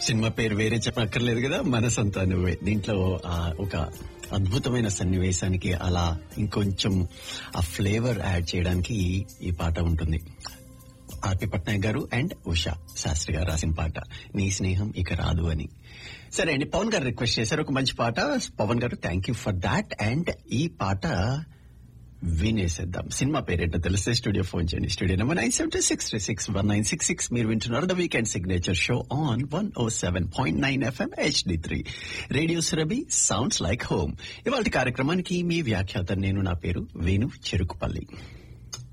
cinema పేరు వేరే చెప్పక్కర్లేదు కదా మనసంతా నువ్వే దీంట్లో ఆ, ఒక అద్భుతమైన సన్నివేశానికి అలా ఇంకొంచెం ఆ ఫ్లేవర్ యాడ్ చేయడానికి ఈ- ఈ పాట ఉంటుంది ఆర్పి పట్నాయక్ గారు అండ్ ఉషా శాస్త్రి గారు రాసిన పాట నీ స్నేహం ఇక రాదు అని సరే అండి పవన్ గారు రిక్వెస్ట్ చేశారు ఒక మంచి పాట Pavan garu thank you for that and ఈ పాట వినేసేద్దాం సినిమా పేరేంటో తెలిస్తే స్టూడియో ఫోన్ చేయండి studio number nine seven two six three six one nine six six మీరు వింటున్నారు the weekend signature show on one O seven point nine FM HD three radio Surabhi sounds like home ఇవాళ కార్యక్రమానికి మీ వ్యాఖ్యాత నేను నా పేరు వేణు చెరుకుపల్లి